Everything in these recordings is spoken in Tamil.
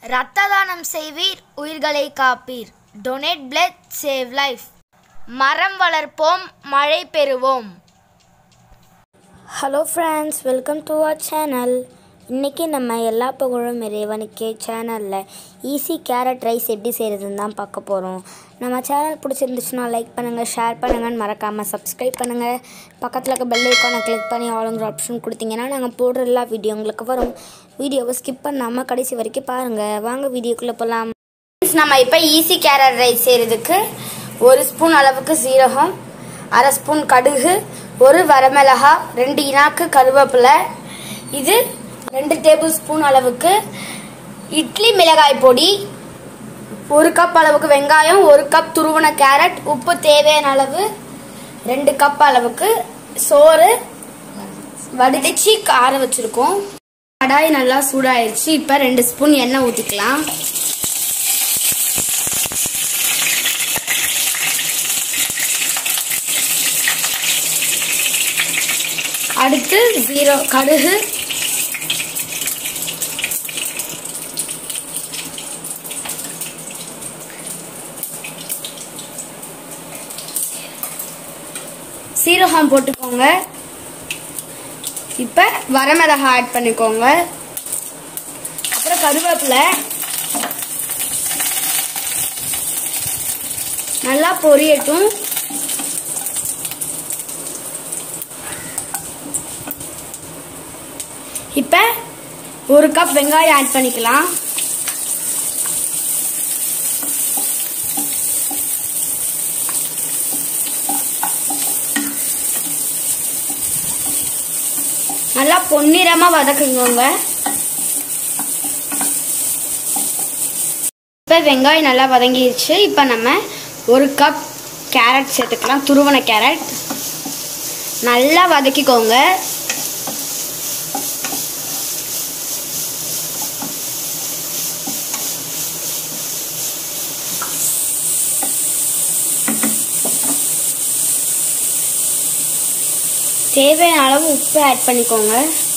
இரத்த தானம் செய்வீர் உயிர்களை காப்பீர் டொனேட் பிளட் சேவ் லைஃப் மரம் வளர்ப்போம் மழை பெறுவோம் hello friends welcome to our channel இன்றைக்கி நம்ம எல்லா புகழும் இறைவனுக்கே சேனலில் ஈஸி கேரட் ரைஸ் எப்படி செய்கிறதுன்னு தான் பார்க்க போகிறோம் நம்ம சேனல் பிடிச்சிருந்துச்சுன்னா லைக் பண்ணுங்கள் ஷேர் பண்ணுங்கன்னு மறக்காமல் சப்ஸ்கிரைப் பண்ணுங்கள் பக்கத்தில் இருக்க பெல் ஐக்கானை கிளிக் பண்ணி ஆளுங்கிற ஆப்ஷன் கொடுத்தீங்கன்னா நாங்கள் போடுற எல்லா வீடியோ உங்களுக்கு வரும் வீடியோவை ஸ்கிப் பண்ணாமல் கடைசி வரைக்கும் பாருங்கள் வாங்க வீடியோக்குள்ளே போகலாம் நம்ம இப்போ ஈஸி கேரட் ரைஸ் செய்கிறதுக்கு ஒரு ஸ்பூன் அளவுக்கு சீரகம் அரை ஸ்பூன் கடுகு ஒரு வரமிளகா ரெண்டு இனாக்கு கருவேப்பிலை இது ரெண்டு டேபிள் ஸ்பூன் அளவுக்கு இட்லி மிளகாய் பொடி ஒரு கப் அளவுக்கு வெங்காயம் ஒரு கப் துருவன கேரட் உப்பு தேவையான அளவு ரெண்டு கப் அளவுக்கு சோறு வடிச்சு கார வச்சிருக்கோம் கடாய் நல்லா சூடாயிருச்சு இப்போ ரெண்டு ஸ்பூன் எண்ணெய் ஊற்றிக்கலாம் அடுத்து ஜீரோ கடுகு சீரகம் போட்டுக்கோங்க இப்போ வரமிளகா ஆட் பண்ணிக்கோங்க அப்புறம் கருவேப்பிலை நல்லா பொரியட்டும் இப்போ ஒரு கப் வெங்காயம் ஆட் பண்ணிக்கலாம் நல்லா பொன்னிறமா வதக்குங்க இப்போ வெங்காயம் நல்லா வதங்கிடுச்சு இப்போ நம்ம ஒரு கப் கேரட் சேர்த்துக்கலாம் துருவன கேரட் நல்லா வதக்கிக்கோங்க தேவையான அளவு உப்பு ஆட் பண்ணிக்கோங்க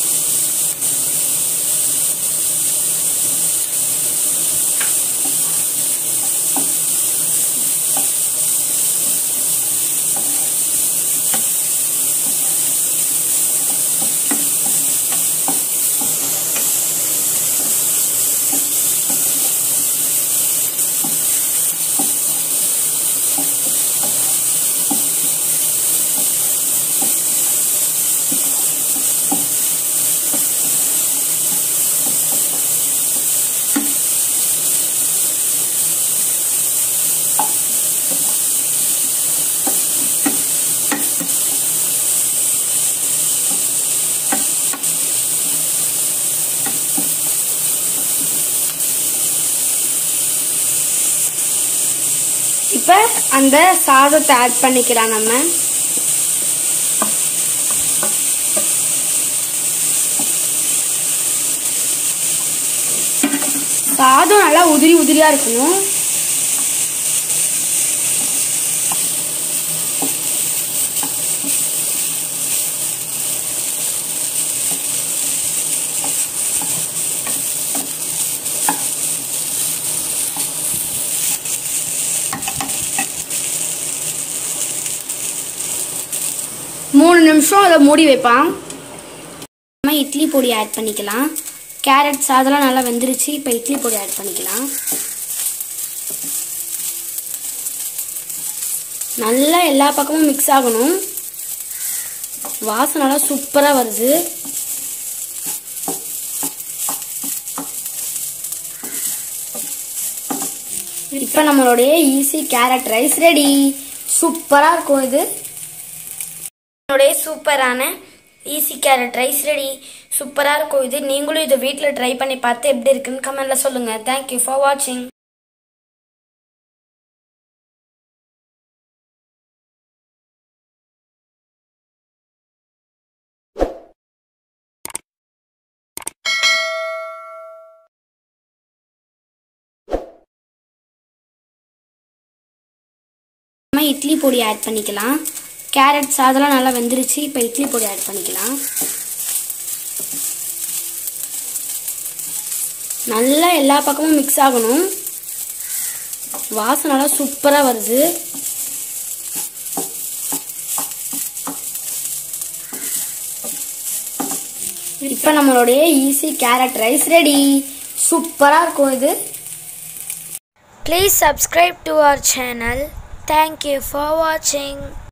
இப்போ அந்த சாதத்தை ஆட் பண்ணிக்கலாம் நம்ம சாதம் நல்லா உதிரி உதிரியா இருக்கணும் மூணு நிமிஷம் அதை மூடி வைப்பான் நம்ம இட்லி பொடி ஆட் பண்ணிக்கலாம் கேரட் சாதம்லாம் நல்லா வெந்துருச்சு இப்போ இட்லி பொடி ஆட் பண்ணிக்கலாம் நல்லா எல்லா பக்கமும் மிக்ஸ் ஆகணும் வாசனைலாம் சூப்பராக வருது இப்போ நம்மளுடைய ஈஸி கேரட் ரைஸ் ரெடி சூப்பராக இருக்கும் இது என்னுடைய சூப்பரான ஈஸி கேரட் ரைஸ் ரெடி சூப்பராக இருக்கும் இது நீங்களும் இதை வீட்டில் ட்ரை பண்ணி பார்த்து எப்படி இருக்குன்னு கமெண்ட்ல சொல்லுங்கள் தேங்க்யூ ஃபார் வாட்சிங் நம்ம இட்லி பொடி ஆட் பண்ணிக்கலாம் கேரட் சாதம்லாம் நல்லா வெந்துருச்சு இப்போ இட்லி பொடி ஆட் பண்ணிக்கலாம் நல்லா எல்லா பக்கமும் மிக்ஸ் ஆகணும் வாசனைலாம் சூப்பராக வருது இப்போ நம்மளுடைய ஈஸி கேரட் ரைஸ் ரெடி சூப்பராக இருக்கும் இது Please subscribe to our channel. Thank you for watching.